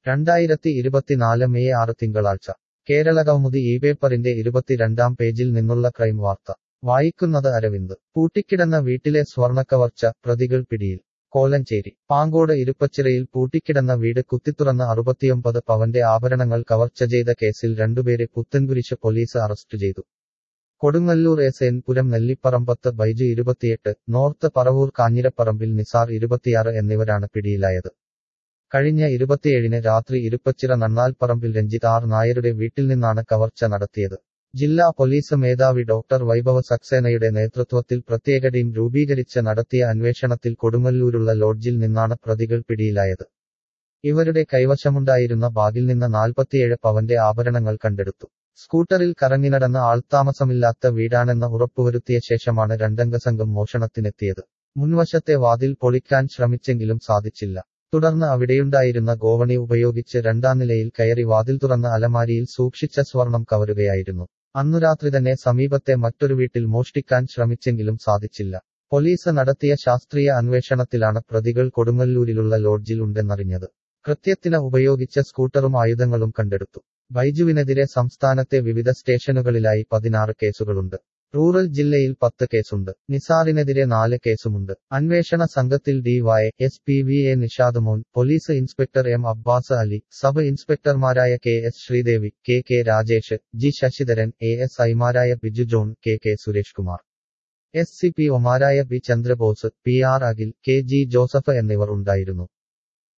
രണ്ടായിരത്തി ഇരുപത്തിനാല് മെയ് ആറ് തിങ്കളാഴ്ച കേരള കൗമുദി ഈ പേപ്പറിന്റെ ഇരുപത്തിരണ്ടാം പേജിൽ നിന്നുള്ള ക്രൈം വാർത്ത വായിക്കുന്നത് അരവിന്ദ് പൂട്ടിക്കിടന്ന വീട്ടിലെ സ്വർണക്കവർച്ച പ്രതികൾ പിടിയിൽ കോലഞ്ചേരി പാങ്കോട് ഇരുപ്പച്ചിറയിൽ പൂട്ടിക്കിടന്ന വീട് കുത്തിത്തുറന്ന അറുപത്തിയൊമ്പത് പവന്റെ ആഭരണങ്ങൾ കവർച്ച ചെയ്ത കേസിൽ രണ്ടുപേരെ പുത്തൻകുരിശ് പോലീസ് അറസ്റ്റ് ചെയ്തു കൊടുങ്ങല്ലൂർ എസ് എൻ പുരം നെല്ലിപ്പറമ്പത്ത് ബൈജു ഇരുപത്തിയെട്ട് നോർത്ത് പറവൂർ കാഞ്ഞിരപ്പറമ്പിൽ നിസാർ ഇരുപത്തിയാറ് എന്നിവരാണ് പിടിയിലായത് കഴിഞ്ഞ ഇരുപത്തിയേഴിന് രാത്രി ഇരുപ്പച്ചിറ നണ്ണാൽപ്പറമ്പിൽ രഞ്ജിത് ആർ നായരുടെ വീട്ടിൽ നിന്നാണ് കവർച്ച നടത്തിയത് ജില്ലാ പോലീസ് മേധാവി ഡോക്ടർ വൈഭവ സക്സേനയുടെ നേതൃത്വത്തിൽ പ്രത്യേക ടീം രൂപീകരിച്ച് നടത്തിയ അന്വേഷണത്തിൽ കൊടുങ്ങല്ലൂരുള്ള ലോഡ്ജിൽ നിന്നാണ് പ്രതികൾ പിടിയിലായത് ഇവരുടെ കൈവശമുണ്ടായിരുന്ന ബാഗിൽ നിന്ന് നാൽപ്പത്തിയേഴ് പവന്റെ ആഭരണങ്ങൾ കണ്ടെടുത്തു സ്കൂട്ടറിൽ കറങ്ങിനടന്ന ആൾത്താമസമില്ലാത്ത വീടാണെന്ന് ഉറപ്പുവരുത്തിയ ശേഷമാണ് രണ്ടംഗ സംഘം മോഷണത്തിനെത്തിയത് മുൻവശത്തെ വാതിൽ പൊളിക്കാൻ ശ്രമിച്ചെങ്കിലും സാധിച്ചില്ല തുടർന്ന് അവിടെയുണ്ടായിരുന്ന ഗോവണി ഉപയോഗിച്ച് രണ്ടാം നിലയിൽ കയറി വാതിൽ തുറന്ന അലമാരിയിൽ സൂക്ഷിച്ച സ്വർണം കവരുകയായിരുന്നു അന്നു രാത്രി തന്നെ സമീപത്തെ മറ്റൊരു വീട്ടിൽ മോഷ്ടിക്കാൻ ശ്രമിച്ചെങ്കിലും സാധിച്ചില്ല പോലീസ് നടത്തിയ ശാസ്ത്രീയ അന്വേഷണത്തിലാണ് പ്രതികൾ കൊടുങ്ങല്ലൂരിലുള്ള ലോഡ്ജിൽ ഉണ്ടെന്നറിഞ്ഞത് കൃത്യത്തിന് ഉപയോഗിച്ച സ്കൂട്ടറും ആയുധങ്ങളും കണ്ടെടുത്തു ബൈജുവിനെതിരെ സംസ്ഥാനത്തെ വിവിധ സ്റ്റേഷനുകളിലായി പതിനാറ് കേസുകളുണ്ട് റൂറൽ ജില്ലയിൽ പത്ത് കേസുണ്ട് നിസാറിനെതിരെ നാല് കേസുമുണ്ട് അന്വേഷണ സംഘത്തിൽ DY S P V A Nishad Mon police inspector M Abbas Ali sub ഇൻസ്പെക്ടർമാരായ K S Sreedevi K K Rajesh G Sasidharan A S ഐമാരായ Biju John K K Suresh Kumar S C P ഒമാരായ B Chandrabose P R Akhil K G Joseph എന്നിവർ ഉണ്ടായിരുന്നു